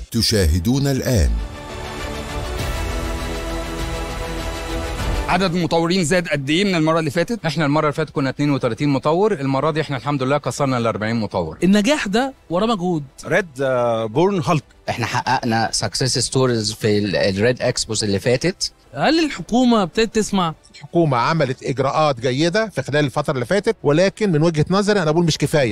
تشاهدون الآن عدد المطورين زاد قد ايه من المره اللي فاتت احنا المره اللي فاتت كنا 32 مطور المره دي احنا الحمد لله كسرنا ال 40 مطور النجاح ده وراه مجهود ريد بورن هالك احنا حققنا سكسس ستوريز في الريد اكسبوز اللي فاتت هل الحكومه ابتدت تسمع الحكومة عملت إجراءات جيدة في خلال الفترة اللي فاتت ولكن من وجهة نظري أنا بقول مش كفاية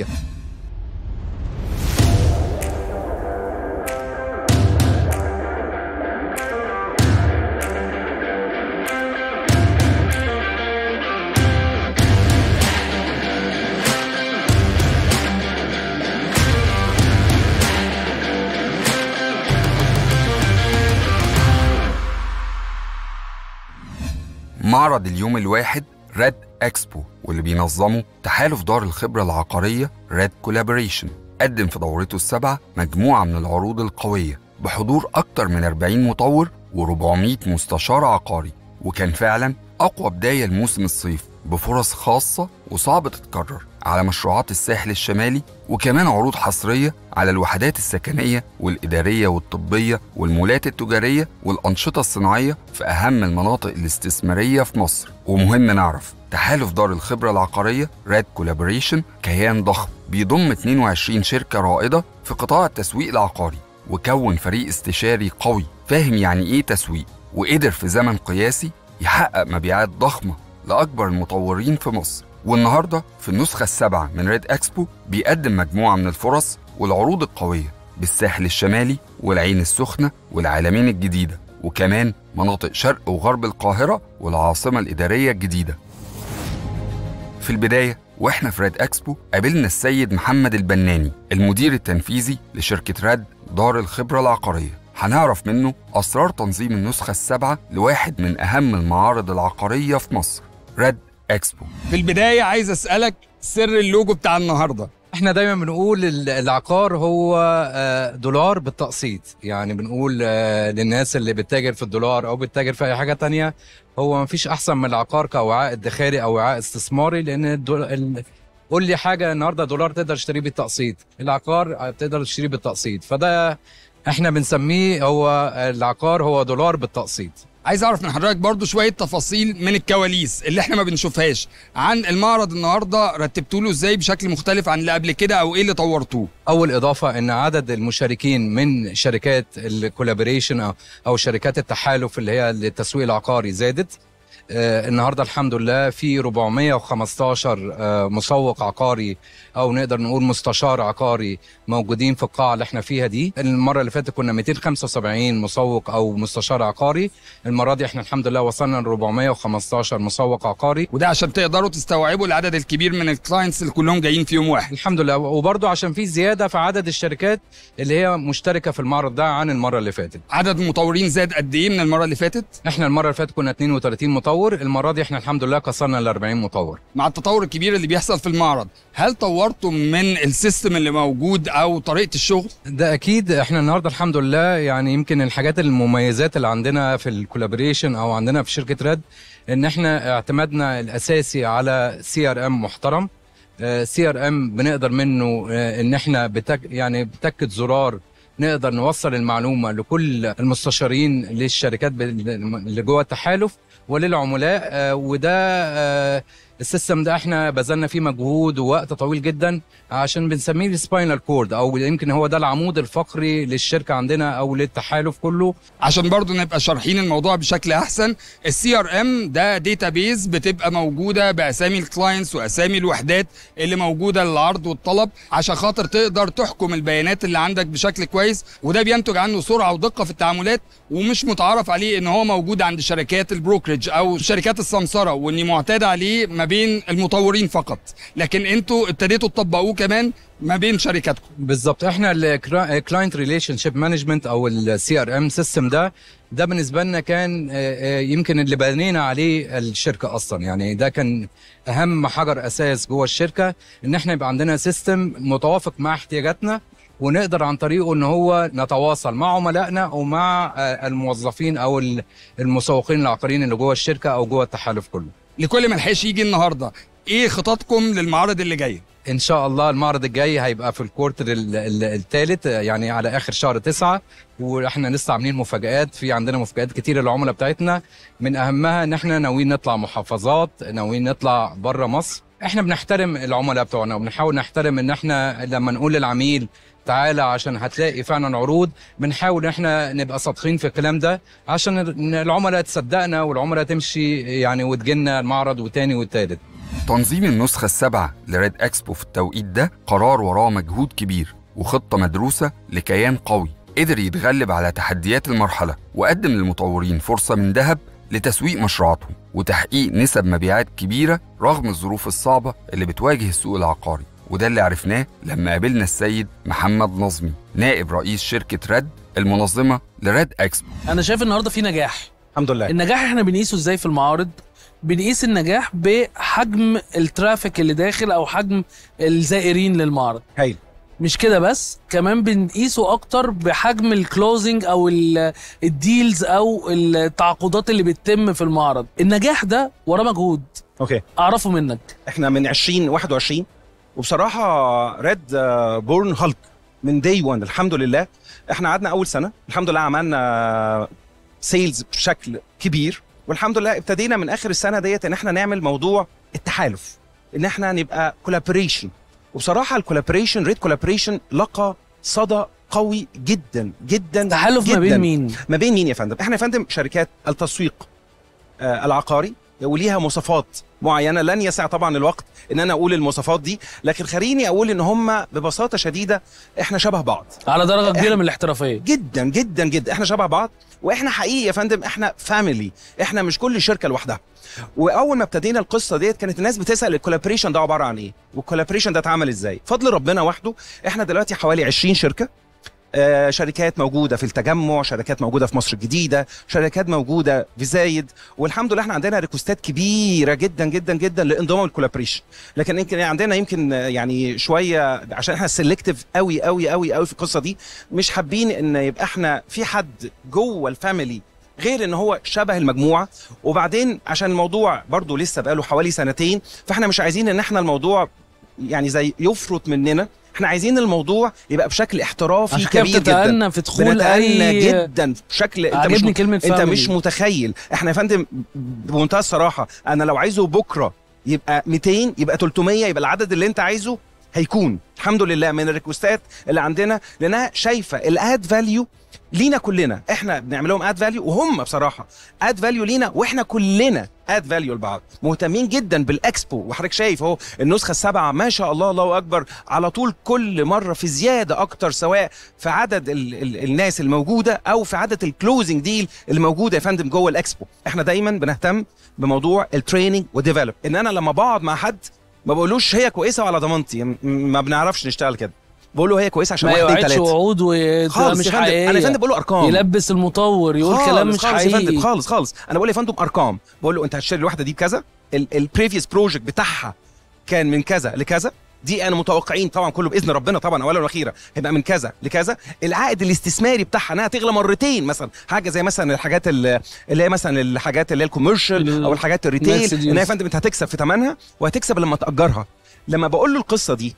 معرض اليوم الواحد ريد اكسبو واللي بينظمه تحالف دار الخبرة العقارية ريد كولابوريشن قدم في دورته السابعة مجموعة من العروض القوية بحضور أكتر من 40 مطور و400 مستشار عقاري وكان فعلا أقوى بداية لموسم الصيف بفرص خاصة وصعبة تتكرر على مشروعات الساحل الشمالي وكمان عروض حصرية على الوحدات السكنية والإدارية والطبية والمولات التجارية والأنشطة الصناعية في أهم المناطق الاستثمارية في مصر ومهم نعرف تحالف دار الخبرة العقارية ريد كولابوريشن كيان ضخم بيضم 22 شركة رائدة في قطاع التسويق العقاري وكون فريق استشاري قوي فاهم يعني إيه تسويق وقدر في زمن قياسي يحقق مبيعات ضخمة لأكبر المطورين في مصر والنهاردة في النسخة السابعة من ريد أكسبو بيقدم مجموعة من الفرص والعروض القوية بالساحل الشمالي والعين السخنة والعالمين الجديدة وكمان مناطق شرق وغرب القاهرة والعاصمة الإدارية الجديدة في البداية واحنا في ريد اكسبو قابلنا السيد محمد البناني المدير التنفيذي لشركة ريد دار الخبرة العقارية هنعرف منه أسرار تنظيم النسخة السابعة لواحد من أهم المعارض العقارية في مصر ريد اكسبو في البدايه عايز اسالك سر اللوجو بتاع النهارده احنا دايما بنقول ال- العقار هو آه، دولار بالتقسيط يعني بنقول آه، للناس اللي بتتاجر في الدولار او بتتاجر في اي حاجه تانية هو مفيش احسن من العقار كوعاء ادخاري او وعاء استثماري لان الدول... ال... قول لي حاجه النهارده دولار تقدر تشتريه بالتقسيط العقار تقدر تشتريه بالتقسيط فده احنا بنسميه هو العقار هو دولار بالتقسيط عايز اعرف من حضرتك برضو شويه تفاصيل من الكواليس اللي احنا ما بنشوفهاش عن المعرض النهارده رتبتوا له ازاي بشكل مختلف عن اللي قبل كده او ايه اللي طورتوه اول اضافه ان عدد المشاركين من شركات الكولابوريشن او او شركات التحالف اللي هي التسويق العقاري زادت آه النهارده الحمد لله في 415 آه مسوق عقاري او نقدر نقول مستشار عقاري موجودين في القاعه اللي احنا فيها دي المره اللي فاتت كنا 275 مسوق او مستشار عقاري المره دي احنا الحمد لله وصلنا ل 415 مسوق عقاري وده عشان تقدروا تستوعبوا العدد الكبير من الكلاينتس اللي كلهم جايين في يوم واحد الحمد لله وبرضه عشان في زياده في عدد الشركات اللي هي مشتركه في المعرض ده عن المره اللي فاتت عدد المطورين زاد قد ايه من المره اللي فاتت احنا المره اللي فاتت كنا 32 مطور المره دي احنا الحمد لله كسرنا ال 40 مطور مع التطور الكبير اللي بيحصل في المعرض هل طورتم من السيستم اللي موجود او طريقه الشغل ده اكيد احنا النهارده الحمد لله يعني يمكن الحاجات المميزات اللي عندنا في الكولابوريشن او عندنا في شركه ريد ان احنا اعتمادنا الاساسي على سي ار ام محترم سي ار ام بنقدر منه آه، ان احنا بتك يعني بتكة زرار نقدر نوصل المعلومه لكل المستشارين للشركات بال- اللي جوه التحالف وللعملاء آه، وده آه، السيستم ده احنا بذلنا فيه مجهود ووقت طويل جدا عشان بنسميه السباينال كورد او يمكن هو ده العمود الفقري للشركه عندنا او للتحالف كله عشان برضو نبقى شارحين الموضوع بشكل احسن السي ار ام ده داتابيز بتبقى موجوده باسامي الكلاينتس واسامي الوحدات اللي موجوده للعرض والطلب عشان خاطر تقدر تحكم البيانات اللي عندك بشكل كويس وده بينتج عنه سرعه ودقه في التعاملات ومش متعارف عليه ان هو موجود عند شركات البروكرج او شركات السمسره واني معتاد عليه ما بين المطورين فقط لكن انتوا ابتديتوا تطبقوه كمان ما بين شركاتكم بالظبط احنا الكلاينت ريليشن شيب مانجمنت او السي ار ام سيستم ده ده بالنسبه لنا كان آه، آه، يمكن اللي بنينا عليه الشركه اصلا يعني ده كان اهم حجر اساس جوه الشركه ان احنا يبقى عندنا سيستم متوافق مع احتياجاتنا ونقدر عن طريقه ان هو نتواصل مع عملائنا ومع آه، الموظفين او ال- المسوقين العقاريين اللي جوه الشركه او جوه التحالف كله لكل ما لحقش يجي النهارده ايه خططكم للمعارض اللي جايه ان شاء الله المعرض الجاي هيبقى في الكورتر الثالث يعني على اخر شهر تسعة واحنا لسه عاملين مفاجآت في عندنا مفاجآت كتير للعملاء بتاعتنا من اهمها ان احنا ناويين نطلع محافظات ناويين نطلع بره مصر احنا بنحترم العملاء بتوعنا وبنحاول نحترم ان احنا لما نقول للعميل تعالى عشان هتلاقي فعلا عروض بنحاول ان احنا نبقى صادقين في الكلام ده عشان العملاء تصدقنا والعملاء تمشي يعني وتجينا المعرض وتاني والتالت تنظيم النسخة السابعة لريد اكسبو في التوقيت ده قرار وراه مجهود كبير وخطة مدروسة لكيان قوي قدر يتغلب على تحديات المرحلة وقدم للمطورين فرصة من ذهب لتسويق مشروعاتهم وتحقيق نسب مبيعات كبيرة رغم الظروف الصعبة اللي بتواجه السوق العقاري وده اللي عرفناه لما قابلنا السيد محمد نظمي نائب رئيس شركة رد المنظمة لريد اكسبو انا شايف النهارده في نجاح الحمد لله النجاح احنا بنقيسه ازاي في المعارض بنقيس النجاح بحجم الترافيك اللي داخل او حجم الزائرين للمعرض هايل مش كده بس كمان بنقيسه اكتر بحجم الكلوزنج او ال- الديلز او التعاقدات اللي بتتم في المعرض النجاح ده وراه مجهود اوكي اعرفه منك احنا من 2021 وبصراحه ريد بورن هالك من داي 1 الحمد لله احنا قعدنا اول سنه الحمد لله عملنا سيلز بشكل كبير والحمد لله ابتدينا من اخر السنه ديت ان احنا نعمل موضوع التحالف ان احنا نبقى كولابوريشن وبصراحه الكولابوريشن ريد كولابوريشن لقى صدى قوي جدا جدا تحالف ما جداً. بين مين ما بين مين يا فندم؟ احنا يا فندم شركات التسويق آه العقاري وليها مواصفات معينه لن يسع طبعا الوقت ان انا اقول المواصفات دي لكن خليني اقول ان هم ببساطه شديده احنا شبه بعض على درجه كبيره من الاحترافيه جدا جدا جدا احنا شبه بعض واحنا حقيقي يا فندم احنا فاميلي احنا مش كل شركه لوحدها واول ما ابتدينا القصه ديت كانت الناس بتسال الكولابريشن ده عباره عن ايه والكولابريشن ده اتعمل ازاي فضل ربنا وحده احنا دلوقتي حوالي 20 شركه آه، شركات موجودة في التجمع شركات موجودة في مصر الجديدة شركات موجودة في زايد والحمد لله احنا عندنا ريكوستات كبيرة جدا جدا جدا لانضمام الكولابريشن لكن يمكن عندنا يمكن آه، يعني شوية عشان احنا سيلكتيف قوي قوي قوي قوي في القصة دي مش حابين ان يبقى احنا في حد جوه الفاميلي غير ان هو شبه المجموعه وبعدين عشان الموضوع برضو لسه بقاله حوالي سنتين فاحنا مش عايزين ان احنا الموضوع يعني زي يفرط مننا احنا عايزين الموضوع يبقى بشكل احترافي عشان كده كبير جدا بتتأنى في دخول بنتأنى اي جدا بشكل انت مش عجبني مت- كلمه انت family. مش متخيل احنا يا فندم بمنتهى الصراحه انا لو عايزه بكره يبقى 200 يبقى 300 يبقى العدد اللي انت عايزه هيكون الحمد لله من الريكوستات اللي عندنا لانها شايفه الاد فاليو لينا كلنا احنا بنعمل لهم اد فاليو وهم بصراحه اد فاليو لينا واحنا كلنا اد فاليو لبعض مهتمين جدا بالاكسبو وحضرتك شايف اهو النسخه السابعه ما شاء الله الله اكبر على طول كل مره في زياده اكتر سواء في عدد ال ال الناس الموجوده او في عدد الكلوزنج ديل اللي موجوده يا فندم جوه الاكسبو احنا دايما بنهتم بموضوع التريننج وديفلوب ان انا لما بقعد مع حد ما بقولوش هي كويسه وعلى ضمانتي م- ما بنعرفش نشتغل كده بقول له هي كويسه عشان ما واحد اتنين يوعدش تلاته وعود وتبقى خالص مش يا فندم انا يا حقيقيه فندم بقول له ارقام يلبس المطور يقول خالص كلام مش خالص يا فندم حقيقي خالص خالص انا بقول يا فندم ارقام بقول له انت هتشتري الواحده دي بكذا البريفيوس بروجكت بتاعها كان من كذا لكذا دي انا متوقعين طبعا كله باذن ربنا طبعا اولا واخيرا هيبقى من كذا لكذا العائد الاستثماري بتاعها انها تغلى مرتين مثلا حاجه زي مثلا الحاجات اللي اللي هي مثلا الحاجات اللي هي الكوميرشال او الحاجات الريتيل Mercedes. ان هي يا فندم انت هتكسب في ثمنها وهتكسب لما تاجرها لما بقول له القصه دي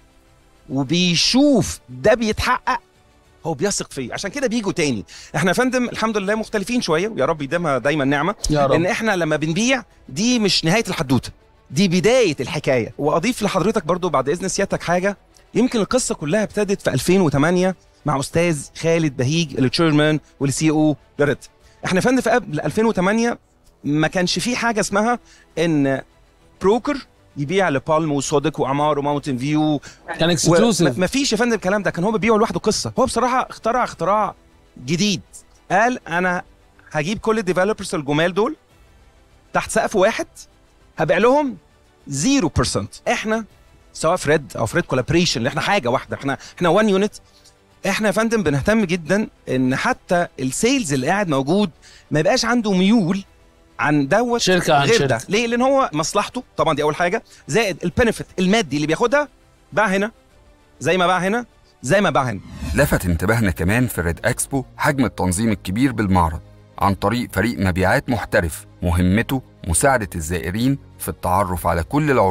وبيشوف ده بيتحقق هو بيثق فيا عشان كده بيجوا تاني احنا يا فندم الحمد لله مختلفين شويه ويا رب يديمها دايما نعمه يا رب ان احنا لما بنبيع دي مش نهايه الحدوته دي بدايه الحكايه واضيف لحضرتك برضو بعد اذن سيادتك حاجه يمكن القصه كلها ابتدت في 2008 مع استاذ خالد بهيج التشيرمان والسي او لريد احنا يا فندم في قبل 2008 ما كانش في حاجه اسمها ان بروكر يبيع لبالم وصودك وعمار وماونتن فيو كان اكسكلوسيف ما فيش يا فندم الكلام ده كان هو بيبيعه لوحده قصه هو بصراحه اخترع اختراع جديد قال انا هجيب كل الديفلوبرز الجمال دول تحت سقف واحد هبيع لهم 0% احنا سواء في ريد او في ريد كولابريشن اللي احنا حاجه واحده احنا احنا 1 يونت احنا يا فندم بنهتم جدا ان حتى السيلز اللي قاعد موجود ما يبقاش عنده ميول عن دوت شركه عن غير ده شركه ليه لان هو مصلحته طبعا دي اول حاجه زائد البنفيت المادي اللي بياخدها باع هنا زي ما باع هنا زي ما باع هنا لفت انتباهنا كمان في الريد اكسبو حجم التنظيم الكبير بالمعرض عن طريق فريق مبيعات محترف مهمته مساعدة الزائرين في التعرف على كل العروض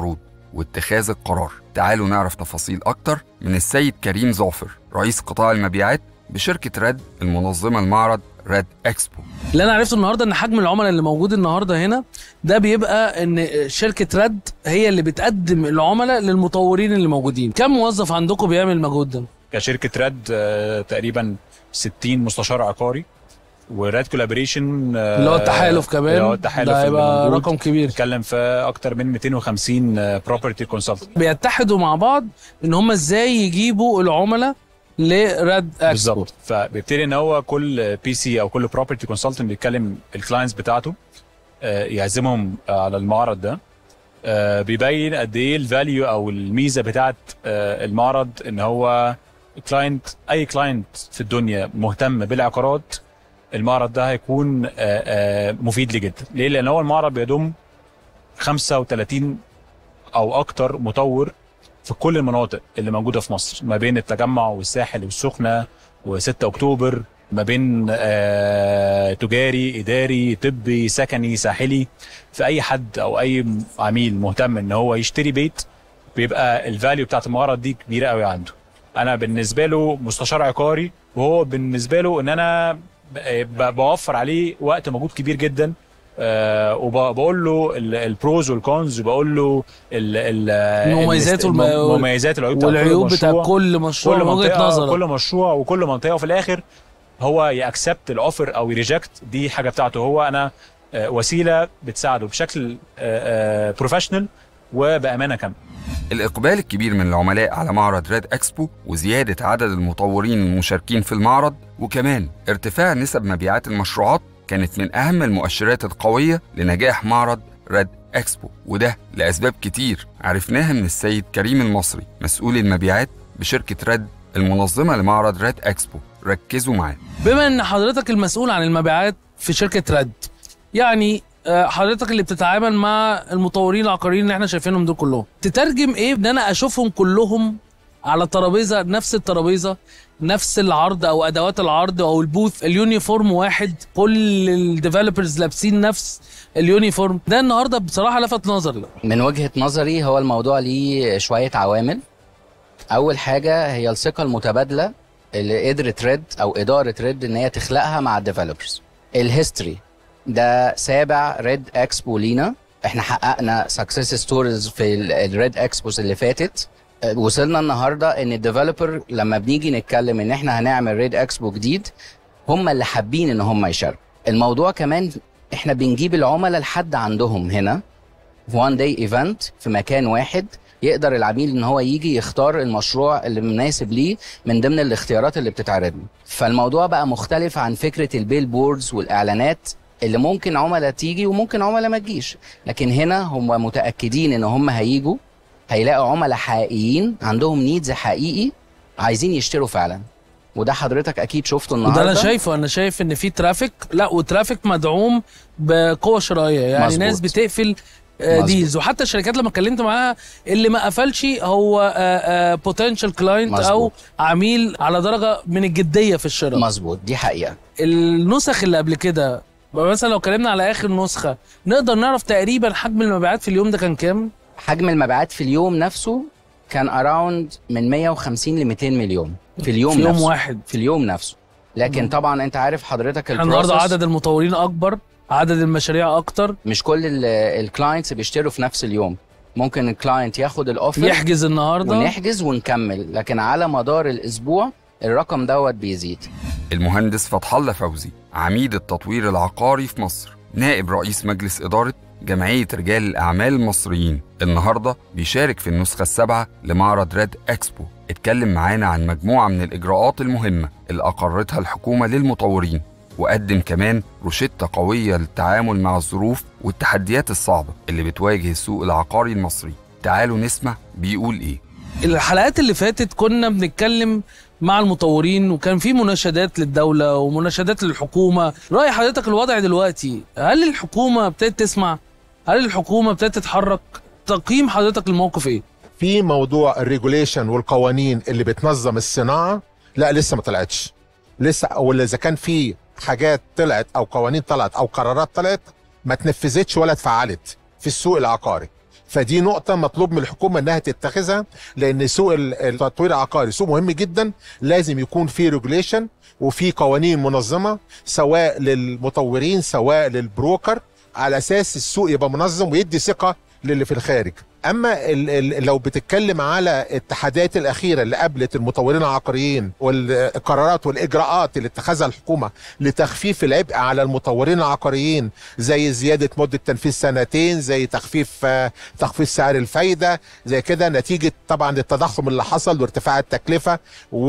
واتخاذ القرار تعالوا نعرف تفاصيل أكتر من السيد كريم ظافر رئيس قطاع المبيعات بشركة راد المنظمة المعرض راد اكسبو اللي انا عرفته النهارده ان حجم العملاء اللي موجود النهارده هنا ده بيبقى ان شركه رد هي اللي بتقدم العملاء للمطورين اللي موجودين كم موظف عندكم بيعمل المجهود ده كشركه راد آه، تقريبا 60 مستشار عقاري وراد كولابريشن اللي هو التحالف كمان اللي هو التحالف ده اللي هيبقى موجود. رقم كبير بنتكلم في اكتر من 250 بروبرتي كونسلتنت بيتحدوا مع بعض ان هم ازاي يجيبوا العملاء لراد اكسبو بالظبط فبيبتدي ان هو كل بي سي او كل بروبرتي كونسلتنت بيتكلم الكلاينتس بتاعته آه، يعزمهم آه، على المعرض ده آه، بيبين قد ايه الفاليو او الميزه بتاعت آه، المعرض ان هو كلاينت اي كلاينت في الدنيا مهتم بالعقارات المعرض ده هيكون آه، آه، مفيد ليه جدا ليه لان هو المعرض بيضم 35 او اكتر مطور في كل المناطق اللي موجوده في مصر ما بين التجمع والساحل والسخنه و6 اكتوبر ما بين آه تجاري اداري طبي سكني ساحلي في اي حد او اي عميل مهتم ان هو يشتري بيت بيبقى الفاليو بتاعت المعرض دي كبيره قوي عنده انا بالنسبه له مستشار عقاري وهو بالنسبه له ان انا ب- بوفر عليه وقت مجهود كبير جدا آه وبقول له ال- البروز والكونز وبقول له ال- ال- المميزات والم- المميزات والعيوب بتاع كل والعيوب بتاع مشروع. كل مشروع كل من وجهه منطقه نظرك كل مشروع وكل منطقه وفي الاخر هو ياكسبت الاوفر او يريجكت دي حاجه بتاعته هو انا آه، وسيله بتساعده بشكل بروفيشنال وبامانه كامله الإقبال الكبير من العملاء على معرض ريد اكسبو وزيادة عدد المطورين المشاركين في المعرض وكمان ارتفاع نسب مبيعات المشروعات كانت من أهم المؤشرات القوية لنجاح معرض ريد اكسبو وده لأسباب كتير عرفناها من السيد كريم المصري مسؤول المبيعات بشركة ريد المنظمة لمعرض ريد اكسبو ركزوا معاه بما ان حضرتك المسؤول عن المبيعات في شركه رد يعني آه، حضرتك اللي بتتعامل مع المطورين العقاريين اللي احنا شايفينهم دول كلهم تترجم ايه ان انا اشوفهم كلهم على ترابيزه نفس الترابيزه نفس العرض او ادوات العرض او البوث اليونيفورم واحد كل الديفلوبرز لابسين نفس اليونيفورم ده النهارده بصراحه لفت نظري من وجهة نظري هو الموضوع ليه شوية عوامل أول حاجة هي الثقة المتبادلة اللي قدرت ريد أو إدارة ريد إن هي تخلقها مع الديفلوبرز الهيستوري ده سابع ريد اكسبو لينا احنا حققنا سكسس ستوريز في الريد اكسبوز اللي فاتت أه، وصلنا النهارده ان الديفلوبر لما بنيجي نتكلم ان احنا هنعمل ريد اكسبو جديد هم اللي حابين ان هم يشاركوا الموضوع كمان احنا بنجيب العملاء لحد عندهم هنا في وان داي ايفنت في مكان واحد يقدر العميل ان هو يجي يختار المشروع اللي مناسب ليه من ضمن الاختيارات اللي بتتعرض له فالموضوع بقى مختلف عن فكره البيل بوردز والاعلانات اللي ممكن عملاء تيجي وممكن عملاء ما تجيش لكن هنا هم متاكدين ان هم هيجوا هيلاقوا عملاء حقيقيين عندهم نيدز حقيقي عايزين يشتروا فعلا وده حضرتك اكيد شفته النهارده وده انا شايفه انا شايف ان في ترافيك لا وترافيك مدعوم بقوه شرائيه يعني مظبوط. ناس بتقفل آه، مظبوط. ديلز وحتى الشركات لما اتكلمت معاها اللي ما قفلش هو بوتنشال كلاينت او مظبوط. عميل على درجه من الجديه في الشراء مظبوط دي حقيقه النسخ اللي قبل كده مثلا لو اتكلمنا على اخر نسخه نقدر نعرف تقريبا حجم المبيعات في اليوم ده كان كام حجم المبيعات في اليوم نفسه كان اراوند من 150 ل 200 مليون في اليوم في يوم نفسه واحد في اليوم نفسه لكن طبعا انت عارف حضرتك احنا النهارده البروسس عدد المطورين اكبر عدد المشاريع اكتر مش كل الكلاينتس بيشتروا في نفس اليوم ممكن الكلاينت ياخد الاوفر يحجز النهارده ونحجز ونكمل لكن على مدار الاسبوع الرقم دوت بيزيد المهندس فتح الله فوزي عميد التطوير العقاري في مصر نائب رئيس مجلس إدارة جمعية رجال الأعمال المصريين النهاردة بيشارك في النسخة السابعة لمعرض ريد إكسبو اتكلم معانا عن مجموعة من الإجراءات المهمة اللي أقرتها الحكومة للمطورين وقدم كمان روشتة قوية للتعامل مع الظروف والتحديات الصعبة اللي بتواجه السوق العقاري المصري تعالوا نسمع بيقول إيه الحلقات اللي فاتت كنا بنتكلم مع المطورين وكان في مناشدات للدولة ومناشدات للحكومة رأي حضرتك الوضع دلوقتي هل الحكومة ابتدت تسمع هل الحكومة ابتدت تتحرك تقييم حضرتك الموقف ايه في موضوع الريجوليشن والقوانين اللي بتنظم الصناعه لا لسه ما طلعتش لسه ولا اذا كان في حاجات طلعت او قوانين طلعت او قرارات طلعت ما تنفذتش ولا اتفعلت في السوق العقاري فدي نقطة مطلوب من الحكومة انها تتخذها لان سوق ال- التطوير العقاري سوق مهم جدا لازم يكون فيه ريجوليشن وفي قوانين منظمة سواء للمطورين سواء للبروكر على اساس السوق يبقى منظم ويدي ثقة للي في الخارج اما ال ال لو بتتكلم على التحديات الاخيره اللي قابلت المطورين العقاريين والقرارات والاجراءات اللي اتخذها الحكومه لتخفيف العبء على المطورين العقاريين زي زياده مده تنفيذ سنتين زي تخفيف آه، تخفيض سعر الفايده زي كده نتيجه طبعا التضخم اللي حصل وارتفاع التكلفه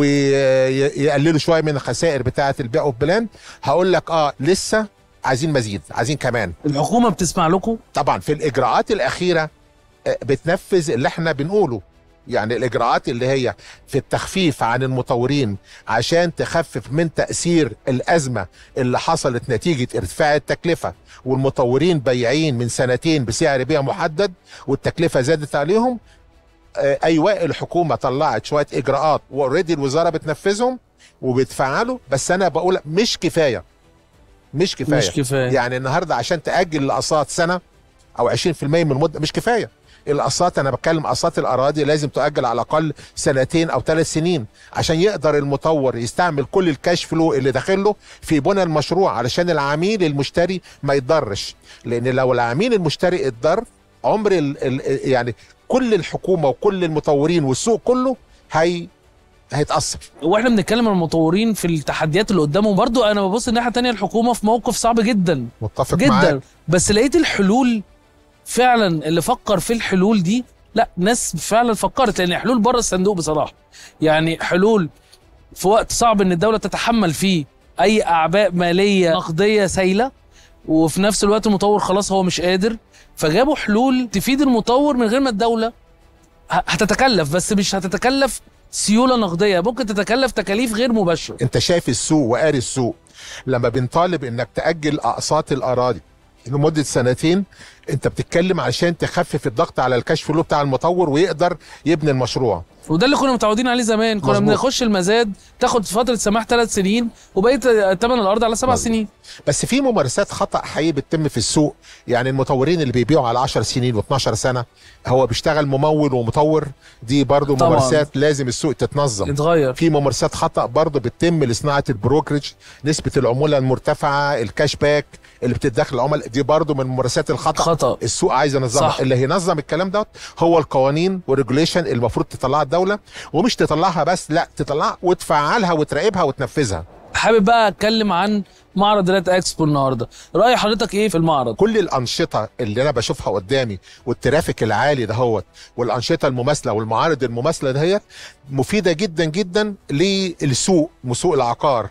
ويقللوا شويه من الخسائر بتاعه البيع والبلان هقول لك اه لسه عايزين مزيد عايزين كمان الحكومه بتسمع لكم طبعا في الاجراءات الاخيره آه، بتنفذ اللي احنا بنقوله يعني الاجراءات اللي هي في التخفيف عن المطورين عشان تخفف من تاثير الازمه اللي حصلت نتيجه ارتفاع التكلفه والمطورين بياعين من سنتين بسعر بيع محدد والتكلفه زادت عليهم آه، ايواء الحكومه طلعت شويه اجراءات واوريدي الوزاره بتنفذهم وبتفعلوا بس انا بقول مش كفايه مش كفايه مش كفايه يعني النهارده عشان تاجل الاقساط سنه او 20% من المده مش كفايه الاقساط انا بتكلم اقساط الاراضي لازم تؤجل على الاقل سنتين او ثلاث سنين عشان يقدر المطور يستعمل كل الكاش فلو اللي داخله في بنى المشروع علشان العميل المشتري ما يتضرش لان لو العميل المشتري اتضر عمر ال ال يعني كل الحكومه وكل المطورين والسوق كله هي هيتاثر واحنا بنتكلم عن المطورين في التحديات اللي قدامهم برضو انا ببص الناحيه التانية الحكومه في موقف صعب جدا متفق جدا معاك بس لقيت الحلول فعلا اللي فكر في الحلول دي لا ناس فعلا فكرت لان حلول بره الصندوق بصراحه يعني حلول في وقت صعب ان الدوله تتحمل فيه اي اعباء ماليه نقديه سايله وفي نفس الوقت المطور خلاص هو مش قادر فجابوا حلول تفيد المطور من غير ما الدوله ه- هتتكلف بس مش هتتكلف سيوله نقديه ممكن تتكلف تكاليف غير مباشره انت شايف السوق وقاري السوق لما بنطالب انك تاجل اقساط الاراضي لمده سنتين انت بتتكلم عشان تخفف الضغط على الكاش فلو بتاع المطور ويقدر يبني المشروع وده اللي كنا متعودين عليه زمان كنا مظبوط. بنخش المزاد تاخد فتره سماح ثلاث سنين وبقيت ثمن الارض على سبع مظبوط. سنين بس في ممارسات خطا حقيقي بتتم في السوق يعني المطورين اللي بيبيعوا على 10 سنين و12 سنه هو بيشتغل ممول ومطور دي برضو طبعاً. ممارسات لازم السوق تتنظم اتغير في ممارسات خطا برضه بتتم لصناعه البروكرج نسبه العموله المرتفعه الكاش باك اللي بتدخل العملاء دي برضه من ممارسات الخطا خطا السوق عايز ينظمها صح. اللي هينظم الكلام دوت هو القوانين والريجوليشن اللي المفروض تطلعها الدوله ومش تطلعها بس لا تطلعها وتفعلها وتراقبها وتنفذها حابب بقى اتكلم عن معرض ريد اكسبو النهارده راي حضرتك ايه في المعرض كل الانشطه اللي انا بشوفها قدامي والترافيك العالي دهوت والانشطه المماثله والمعارض المماثله دهيت مفيده جدا جدا للسوق سوق العقار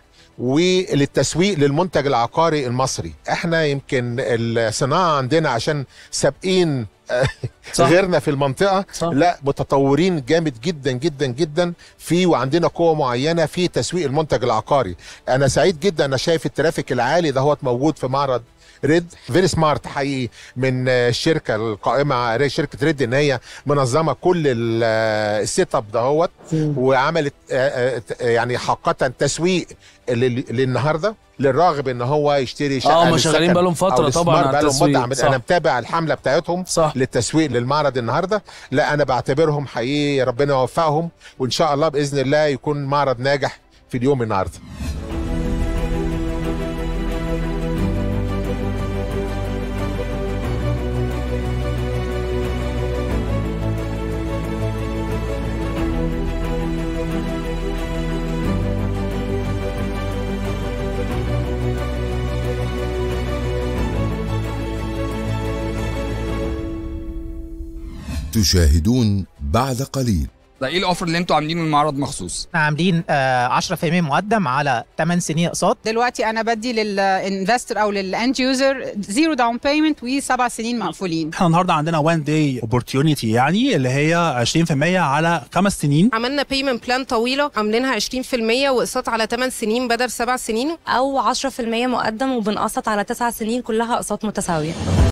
وللتسويق للمنتج العقاري المصري احنا يمكن الصناعه عندنا عشان سابقين صح. غيرنا في المنطقه صح. لا متطورين جامد جدا جدا جدا في وعندنا قوه معينه في تسويق المنتج العقاري انا سعيد جدا انا شايف الترافيك العالي دهوت موجود في معرض ريد فيري سمارت حقيقي من آه، الشركه القائمه شركه ريد ان هي منظمه كل ال- آه، السيت اب دهوت وعملت آه، آه، ت- يعني حقيقه تسويق لل- للنهارده للراغب ان هو يشتري شقه اه هم للسكن شغالين بقالهم أو فتره للسمار طبعا على بقالهم التسويق مده صح. انا متابع الحمله بتاعتهم صح للتسويق للمعرض النهارده لا انا بعتبرهم حقيقي ربنا يوفقهم وان شاء الله باذن الله يكون معرض ناجح في اليوم النهارده تشاهدون بعد قليل ده ايه الاوفر اللي انتوا عاملينه المعرض مخصوص احنا عاملين آه، 10% مقدم على 8 سنين اقساط دلوقتي انا بدي للانفستور او للاند يوزر زيرو داون بيمنت وسبع سنين مقفولين احنا النهارده عندنا وان داي اوبورتيونيتي يعني اللي هي 20% على خمس سنين عملنا بيمنت بلان طويله عاملينها 20% واقساط على 8 سنين بدل 7 سنين او 10% مقدم وبنقسط على 9 سنين كلها اقساط متساويه